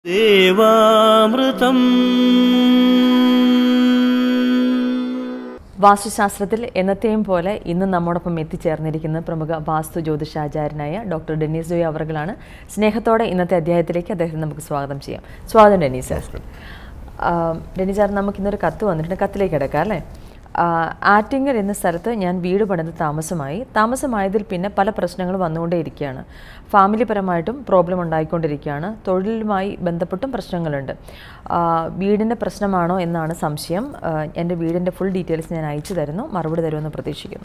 ദേവാമൃതം വാസ്തുശാസ്ത്രത്തിൽ എന്നത്തെയും പോലെ ഇന്ന് നമ്മോടൊപ്പം എത്തിച്ചേർന്നിരിക്കുന്ന പ്രമുഖ വാസ്തു ജ്യോതിഷാചാര്യനായ ഡോക്ടർ ഡെന്നീസ് ജോയി അവർകളാണ് സ്നേഹത്തോടെ ഇന്നത്തെ അധ്യായത്തിലേക്ക് അദ്ദേഹത്തെ നമുക്ക് സ്വാഗതം ചെയ്യാം സ്വാഗതം ഡെന്നീസ് സാർ ആം, ഡെന്നീസ് സാർ നമുക്ക് ഇന്നൊരു കത്ത് വന്നിട്ടുണ്ട് കത്തിലേക്ക് കിടക്കാം അല്ലേ ആ, ആറ്റിങ്ങൽ എന്ന സ്ഥലത്ത് ഞാൻ വീട് പണിത് താമസമായി താമസമായതിൽ പിന്നെ പല പ്രശ്നങ്ങൾ വന്നുകൊണ്ടേയിരിക്കുകയാണ് ഫാമിലി പരമായിട്ടും പ്രോബ്ലം ഉണ്ടായിക്കൊണ്ടിരിക്കുകയാണ് തൊഴിലുമായി ബന്ധപ്പെട്ടും പ്രശ്നങ്ങളുണ്ട് ആ, വീടിൻ്റെ പ്രശ്നമാണോ എന്നാണ് സംശയം ആ, എൻ്റെ വീടിൻ്റെ ഫുൾ ഡീറ്റെയിൽസ് ഞാൻ അയച്ചു തരുന്നു മറുപടി തരുമെന്ന് പ്രതീക്ഷിക്കുന്നു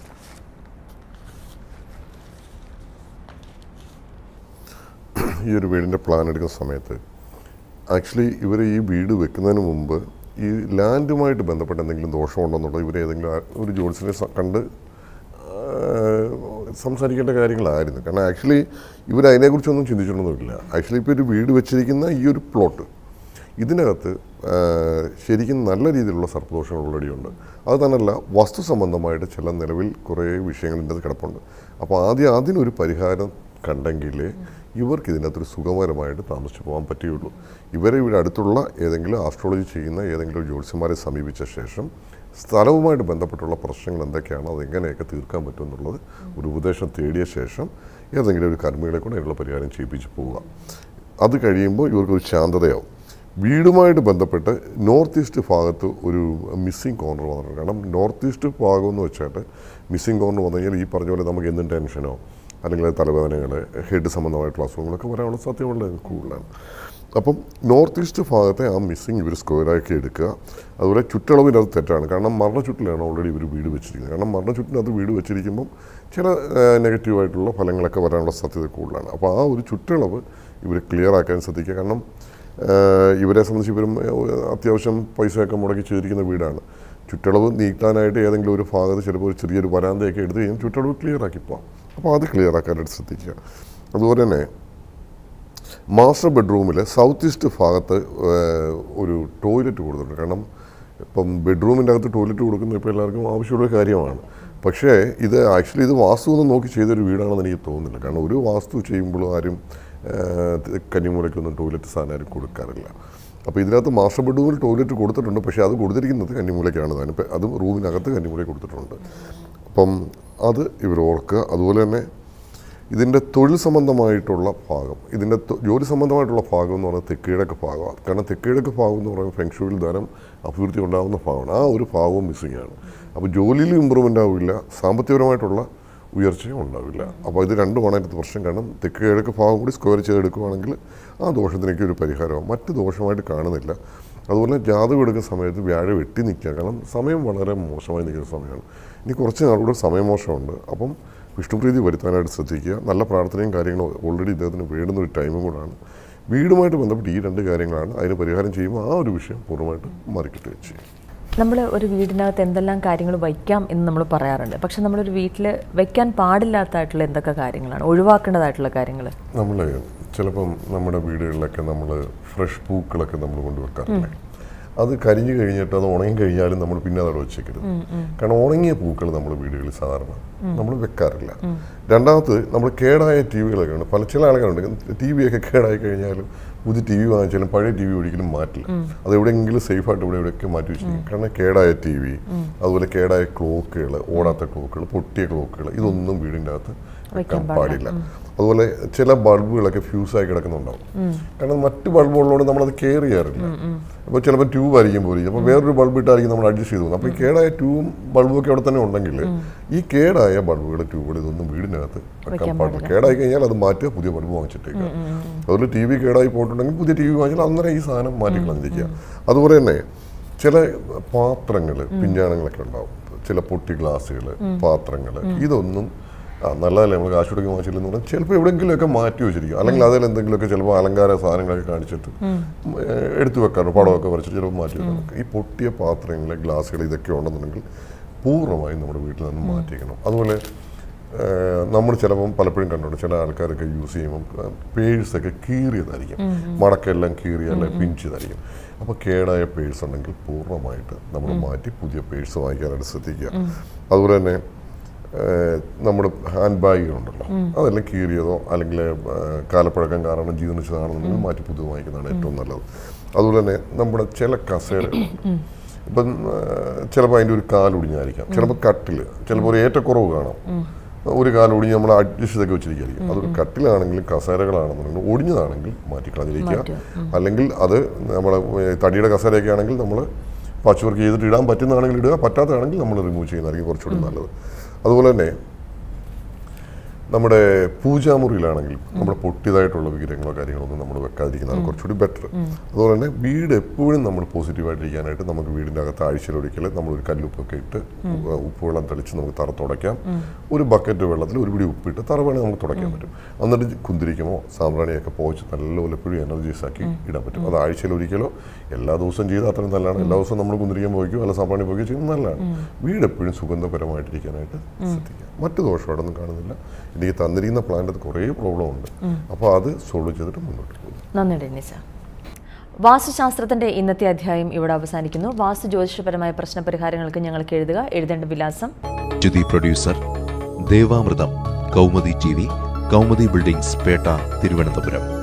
ഈ ഒരു വീടിൻ്റെ പ്ലാൻ എടുക്കുന്ന സമയത്ത് ആക്ച്വലി ഇവർ ഈ വീട് വെക്കുന്നതിന് മുമ്പ് ഈ ലാൻഡുമായിട്ട് ബന്ധപ്പെട്ട് എന്തെങ്കിലും ദോഷമുണ്ടെന്നുള്ളത് ഇവർ ഏതെങ്കിലും ആ- ഒരു ജോത്സ്യനെ സ- കണ്ട് ആ, സംസാരിക്കേണ്ട കാര്യങ്ങളായിരുന്നു കാരണം ആക്ച്വലി ഇവർ അതിനെക്കുറിച്ചൊന്നും ചിന്തിച്ചിട്ടൊന്നുമില്ല ആക്ച്വലി ഇപ്പോൾ ഒരു വീട് വെച്ചിരിക്കുന്ന ഈ ഒരു പ്ലോട്ട് ഇതിനകത്ത് ആ, ശരിക്കും നല്ല രീതിയിലുള്ള സർപ്പദോഷങ്ങൾ ഓൾറെഡി ഉണ്ട് അത് തന്നെയല്ല വസ്തു സംബന്ധമായിട്ട് ചില നിലവിൽ കുറേ വിഷയങ്ങൾ ഇതിനകത്ത് കിടപ്പുണ്ട് അപ്പോൾ ആദ്യം അതിനൊരു പരിഹാരം കണ്ടെങ്കിലേ ഇവർക്ക് ഇതിനകത്തൊരു സുഖകരമായിട്ട് താമസിച്ചു പോകാൻ പറ്റുകയുള്ളൂ ഇവരെ ഇവിടെ അടുത്തുള്ള ഏതെങ്കിലും ആസ്ട്രോളജി ചെയ്യുന്ന ഏതെങ്കിലും ജ്യോത്സ്യന്മാരെ സമീപിച്ച ശേഷം സ്ഥലവുമായിട്ട് ബന്ധപ്പെട്ടുള്ള പ്രശ്നങ്ങൾ എന്തൊക്കെയാണ് അതെങ്ങനെയൊക്കെ തീർക്കാൻ പറ്റും എന്നുള്ളത് ഒരു ഉപദേശം തേടിയ ശേഷം ഏതെങ്കിലും ഒരു കർമ്മികളെ കൊണ്ട് അതിനുള്ള പരിഹാരം ചെയ്യിപ്പിച്ച് പോവുക അത് കഴിയുമ്പോൾ ഇവർക്ക് ഒരു ശാന്തതയാവും വീടുമായിട്ട് ബന്ധപ്പെട്ട് നോർത്ത് ഈസ്റ്റ് ഭാഗത്ത് ഒരു മിസ്സിങ് കോർണർ വന്നിട്ടുണ്ട് കാരണം നോർത്ത് ഈസ്റ്റ് ഭാഗം എന്ന് വെച്ചാൽ മിസ്സിങ് കോർണർ വന്നു കഴിഞ്ഞാൽ ഈ പറഞ്ഞ പോലെ നമുക്ക് എന്തും ടെൻഷനോ അല്ലെങ്കിൽ തലവേദനകൾ ഹെഡ് സംബന്ധമായിട്ടുള്ള അസുഖങ്ങളൊക്കെ വരാനുള്ള സാധ്യത വളരെ കൂടുതലാണ് അപ്പം നോർത്ത് ഈസ്റ്റ് ഭാഗത്തെ ആ മിസ്സിങ് ഇവർ സ്ക്വയറാക്കി എടുക്കുക അതുപോലെ ചുറ്റളവിന് അത് തെറ്റാണ് കാരണം മരണ ചുറ്റിലാണ് ഓൾറെഡി ഇവർ വീട് വെച്ചിരിക്കുന്നത് കാരണം മരണ ചുറ്റിനകത്ത് വീട് വെച്ചിരിക്കുമ്പം ചില നെഗറ്റീവായിട്ടുള്ള ഫലങ്ങളൊക്കെ വരാനുള്ള സാധ്യത കൂടുതലാണ് അപ്പോൾ ആ ഒരു ചുറ്റളവ് ഇവർ ക്ലിയർ ആക്കാൻ ശ്രദ്ധിക്കുക കാരണം ഏഹ് ഇവരെ സംബന്ധിച്ച് ഇവരും ഏഹ്, അത്യാവശ്യം പൈസയൊക്കെ മുടക്കി ചെയ്തിരിക്കുന്ന വീടാണ് ചുറ്റളവ് നീട്ടാനായിട്ട് ഏതെങ്കിലും ഒരു ഭാഗത്ത് ചിലപ്പോൾ ഒരു ചെറിയൊരു വരാന്തയൊക്കെ എടുത്ത് കഴിഞ്ഞാൽ ചുറ്റളവ് ക്ലിയർ ആക്കി പോകാം അപ്പോൾ അത് ക്ലിയർ ആക്കാനായിട്ട് ശ്രദ്ധിക്കുക അതുപോലെ തന്നെ മാസ്റ്റർ ബെഡ്റൂമിൽ സൗത്ത് ഈസ്റ്റ് ഭാഗത്ത് ഏഹ്, ഒരു ടോയ്ലറ്റ് കൊടുത്തിട്ടുണ്ട് കാരണം ഇപ്പം ബെഡ്റൂമിൻ്റെ അകത്ത് ടോയ്ലറ്റ് കൊടുക്കുന്നത് ഇപ്പോൾ എല്ലാവർക്കും ആവശ്യമുള്ള ഒരു കാര്യമാണ് പക്ഷേ ഇത് ആക്ച്വലി ഇത് വാസ്തു ഒന്നും നോക്കി ചെയ്തൊരു വീടാണെന്ന് എനിക്ക് തോന്നുന്നില്ല കാരണം ഒരു വാസ്തു ചെയ്യുമ്പോഴും ആരും ഏഹ്, കന്നിമൂലയ്ക്കൊന്നും ടോയ്ലറ്റ് സാധനം ആരും കൊടുക്കാറില്ല അപ്പോൾ ഇതിനകത്ത് മാസ്റ്റർ ബെഡ്റൂമിൽ ടോയ്ലറ്റ് കൊടുത്തിട്ടുണ്ട് പക്ഷേ അത് കൊടുത്തിരിക്കുന്നത് കന്നിമൂലയ്ക്കാണ് താനും ഇപ്പം അതും റൂമിനകത്ത് കന്നിമൂല കൊടുത്തിട്ടുണ്ട് അപ്പം അത് ഇവർ ഓർക്കുക അതുപോലെ തന്നെ ഇതിൻ്റെ തൊഴിൽ സംബന്ധമായിട്ടുള്ള ഭാഗം ഇതിൻ്റെ തൊ- ജോലി സംബന്ധമായിട്ടുള്ള ഭാഗം എന്ന് പറയുന്നത് തെക്കിഴക്ക് ഭാഗമാണ് കാരണം തെക്കിഴക്ക് ഭാഗം എന്ന് പറയുമ്പോൾ ഫെങ്ഷുവിൽ ധനം അഭിവൃദ്ധി ഉണ്ടാകുന്ന ഭാഗമാണ് ആ ഒരു ഭാഗവും മിസ്സിംഗ് ആണ് അപ്പോൾ ജോലിയിൽ ഇമ്പ്രൂവ്മെൻ്റ് ആവില്ല സാമ്പത്തികപരമായിട്ടുള്ള ഉയർച്ചയും ഉണ്ടാവില്ല അപ്പോൾ ഇത് രണ്ടുമാണ് അതിൻ്റെ പ്രശ്നം കാരണം തെക്ക് കിഴക്ക് ഭാഗം കൂടി സ്ക്വയർ ചെയ്തെടുക്കുകയാണെങ്കിൽ ആ ദോഷത്തിനൊക്കെ ഒരു പരിഹാരമാവും മറ്റ് ദോഷമായിട്ട് കാണുന്നില്ല അതുപോലെ ജാതകം എടുക്കുന്ന സമയത്ത് വ്യാഴം വെട്ടി നിൽക്കുക കാരണം സമയം വളരെ മോശമായി നിൽക്കുന്ന സമയമാണ് ഇനി കുറച്ച് നാളുകൂടെ സമയമോശമുണ്ട് അപ്പം വിഷ്ണുപ്രീതി വരുത്താനായിട്ട് ശ്രദ്ധിക്കുക നല്ല പ്രാർത്ഥനയും കാര്യങ്ങളും ഓൾറെഡി ഇദ്ദേഹത്തിന് വേണ്ടുന്ന ഒരു ടൈമും കൂടാണ് വീടുമായിട്ട് ബന്ധപ്പെട്ട് ഈ രണ്ട് കാര്യങ്ങളാണ് അതിന് പരിഹാരം ചെയ്യുമ്പോൾ ആ ഒരു വിഷയം പൂർണ്ണമായിട്ട് മാറിക്കിട്ടുകയും ചെയ്യും നമ്മൾ ഒരു വീടിനകത്ത് എന്തെല്ലാം കാര്യങ്ങൾ വയ്ക്കാം എന്ന് നമ്മൾ പറയാറുണ്ട് പക്ഷെ നമ്മളൊരു വീട്ടിൽ വയ്ക്കാൻ പാടില്ലാത്തതായിട്ടുള്ള എന്തൊക്കെ കാര്യങ്ങളാണ് ഒഴിവാക്കേണ്ടതായിട്ടുള്ള കാര്യങ്ങൾ നമ്മൾ ചിലപ്പം നമ്മുടെ വീടുകളിലൊക്കെ നമ്മൾ ഫ്രഷ് പൂക്കളൊക്കെ നമ്മൾ കൊണ്ടുവെക്കാറില്ലേ അത് കരിഞ്ഞു കഴിഞ്ഞിട്ട് അത് ഉണങ്ങി കഴിഞ്ഞാലും നമ്മൾ പിന്നെ അതവിടെ വെച്ചേക്കരുത് കാരണം ഉണങ്ങിയ പൂക്കൾ നമ്മൾ വീടുകളിൽ സാധാരണ നമ്മൾ വെക്കാറില്ല രണ്ടാമത് നമ്മൾ കേടായ ടി വികളൊക്കെ ഉണ്ട് പല ചില ആളുകളുണ്ട് ടി വി ഒക്കെ കേടായി കഴിഞ്ഞാലും പുതിയ ടി വി വാങ്ങിച്ചാലും പഴയ ടി വി ഒരിക്കലും മാറ്റില്ല അത് എവിടെയെങ്കിലും സേഫായിട്ട് ഇവിടെ എവിടെയൊക്കെ മാറ്റി വെച്ചിരിക്കും കാരണം കേടായ ടി വി അതുപോലെ കേടായ ക്ലോക്കുകൾ ഓടാത്ത ക്ലോക്കുകൾ പൊട്ടിയ ക്ലോക്കുകൾ ഇതൊന്നും വീടിൻ്റെ അകത്ത് വെക്കാൻ പാടില്ല അതുപോലെ ചില ബൾബുകളൊക്കെ ഫ്യൂസായി കിടക്കുന്നുണ്ടാവും കാരണം മറ്റ് ബൾബുകളോട് നമ്മളത് കെയർ ചെയ്യാറില്ല അപ്പോൾ ചിലപ്പോൾ ട്യൂബ് ആയിരിക്കും പോലും അപ്പോൾ വേറൊരു ബൾബ് ഇട്ടായിരിക്കും നമ്മൾ അഡ്ജസ്റ്റ് ചെയ്തു പോകുന്നത് അപ്പോൾ ഈ കേടായ ട്യൂബും ബൾബും ഒക്കെ അവിടെ തന്നെ ഉണ്ടെങ്കിൽ ഈ കേടായ ബൾബുകൾ ട്യൂബുകൾ ഇതൊന്നും വീടിനകത്ത് വെക്കാൻ പാടില്ല കേടായി കഴിഞ്ഞാൽ അത് മാറ്റുക പുതിയ ബൾബ് വാങ്ങിച്ചിട്ടേക്കുക അതുപോലെ ടി വി കേടായി പോയിട്ടുണ്ടെങ്കിൽ പുതിയ ടി വി വാങ്ങിച്ചാൽ അന്നേരം ഈ സാധനം മാറ്റി കളഞ്ഞിരിക്കുക അതുപോലെ തന്നെ ചില പാത്രങ്ങൾ പിഞ്ഞാണങ്ങളൊക്കെ ഉണ്ടാവും ചില പൊട്ടി ഗ്ലാസ്സുകൾ പാത്രങ്ങൾ ഇതൊന്നും ആ, നല്ലതല്ലേ നമ്മൾ കാശ് കൊടുക്കാൻ വാങ്ങിച്ചില്ലെന്ന് പറഞ്ഞാൽ ചിലപ്പോൾ എവിടെയെങ്കിലുമൊക്കെ മാറ്റി വെച്ചിരിക്കും അല്ലെങ്കിൽ അതിൽ എന്തെങ്കിലുമൊക്കെ ചിലപ്പോൾ അലങ്കാര സാധനങ്ങളൊക്കെ കാണിച്ചിട്ട് ഉം, ഏഹ്, എടുത്തു വെക്കാറുണ്ട് പടമൊക്കെ വരച്ചിട്ട് ചിലപ്പോൾ മാറ്റി വെക്കണം ഈ പൊട്ടിയ പാത്രങ്ങൾ ഗ്ലാസ്സുകൾ ഇതൊക്കെ ഉണ്ടെന്നുണ്ടെങ്കിൽ പൂർണ്ണമായും നമ്മുടെ വീട്ടിൽ നിന്ന് മാറ്റിക്കണം അതുപോലെ ഏഹ്, നമ്മൾ ചിലപ്പം പലപ്പോഴും കണ്ടിട്ടുണ്ട് ചില ആൾക്കാരൊക്കെ യൂസ് ചെയ്യുമ്പം പേഴ്സൊക്കെ കീറിയതായിരിക്കും മടക്കെല്ലാം കീറിയല്ല പിഞ്ചതായിരിക്കും അപ്പോൾ കേടായ പേഴ്സ് ഉണ്ടെങ്കിൽ പൂർണ്ണമായിട്ട് നമ്മൾ മാറ്റി പുതിയ പേഴ്സ് വാങ്ങിക്കാനായിട്ട് ശ്രദ്ധിക്കുക അതുപോലെ തന്നെ ഏഹ്, നമ്മുടെ ഹാൻഡ് ബാഗുകളുണ്ടല്ലോ അതെല്ലാം കീറിയതോ അല്ലെങ്കിൽ ഏഹ്, കാലപ്പഴക്കം കാരണം ജീർണിച്ചതാണെന്നുണ്ടെങ്കിൽ മാറ്റി പുതിയത് വാങ്ങിക്കുന്നതാണ് ഏറ്റവും നല്ലത് അതുപോലെ തന്നെ നമ്മുടെ ചില കസേരകൾ ഇപ്പം ചിലപ്പോൾ അതിൻ്റെ ഒരു കാലൊടിഞ്ഞായിരിക്കാം ചിലപ്പോൾ കട്ടിൽ ചിലപ്പോൾ ഒരു ഏറ്റക്കുറവ് കാണാം ഒരു കാലം ഒടിഞ്ഞ് നമ്മൾ അഡ്ജസ്റ്റ് ചെയ്തൊക്കെ വെച്ചിരിക്കുകയായിരിക്കും അതൊരു കട്ടിലാണെങ്കിലും കസേരകളാണെന്നുണ്ടെങ്കിൽ ഒടിഞ്ഞതാണെങ്കിൽ മാറ്റി കളഞ്ഞിരിക്കുക അല്ലെങ്കിൽ അത് നമ്മളെ ഏഹ്, തടിയുടെ കസേരയൊക്കെ ആണെങ്കിൽ നമ്മൾ പാച്ച് വർക്ക് ചെയ്തിട്ട് ഇടാൻ പറ്റുന്നതാണെങ്കിൽ ഇടുക പറ്റാത്തതാണെങ്കിൽ നമ്മൾ റിമൂവ് ചെയ്യുന്നതായിരിക്കും കുറച്ചുകൂടി നല്ലത് അതുപോലെ തന്നെ നമ്മുടെ പൂജാമുറിയിലാണെങ്കിൽ നമ്മുടെ പൊട്ടിയതായിട്ടുള്ള വിഗ്രഹങ്ങളോ കാര്യങ്ങളോ ഒന്നും നമ്മൾ വെക്കാതിരിക്കുന്നതാണ് കുറച്ചുകൂടി ബെറ്റർ അതുപോലെ തന്നെ വീട് എപ്പോഴും നമ്മൾ പോസിറ്റീവായിട്ടിരിക്കാനായിട്ട് നമുക്ക് വീടിൻ്റെ അകത്ത് ആഴ്ചയിലൊരിക്കൽ നമ്മളൊരു കല്ലുപ്പൊക്കെ ഇട്ട് ഉ- ഉപ്പ് വെള്ളം തെളിച്ച് നമുക്ക് തറ തുടയ്ക്കാം ഒരു ബക്കറ്റ് വെള്ളത്തിൽ ഒരു പിടി ഉപ്പിട്ട് തറ വേണമെങ്കിൽ നമുക്ക് തുടയ്ക്കാൻ പറ്റും എന്നിട്ട് കുന്തിരിക്കുമോ സാമ്പ്രാണിയൊക്കെ പോച്ച് നല്ലപോലെ എപ്പോഴും എനർജീസ് ആക്കി ഇടാൻ പറ്റും അത് ആഴ്ചയിൽ ഒരിക്കലോ എല്ലാ ദിവസവും ചെയ്താൽ അത്രയും നല്ലതാണ് എല്ലാ ദിവസവും നമ്മൾ കുന്തിരിക്കാൻ പോയിക്കോ അല്ല സാമ്പ്രാണി പോയിക്കോ ചെയ്യുന്നത് നല്ലതാണ് വീട് എപ്പോഴും സുഗന്ധപരമായിട്ടിരിക്കാനായിട്ട് ശ്രദ്ധിക്കുക മറ്റു ദോഷം അവിടെ ഒന്നും കാണുന്നില്ല എനിക്ക് തന്നിരിക്കുന്ന പ്ലാന്റ് കുറേ പ്രോബ്ലം ഉണ്ട് അപ്പോൾ അത് സോൾവ് ചെയ്തിട്ട് മുന്നോട്ട് പോകും നന്ദി ഡെന്നീസ വാസ്തുശാസ്ത്രത്തിന്റെ ഇന്നത്തെ അധ്യായം ഇവിടെ അവസാനിക്കുന്നു വാസ്തു ജ്യോതിഷപരമായ പ്രശ്നപരിഹാരങ്ങൾക്ക് ഞങ്ങൾക്ക് എഴുതുക എഴുതേണ്ട വിലാസം ജ്യുതി producer Devamritham Kaumudi T V Kaumudi buildings Pettah Thiruvananthapuram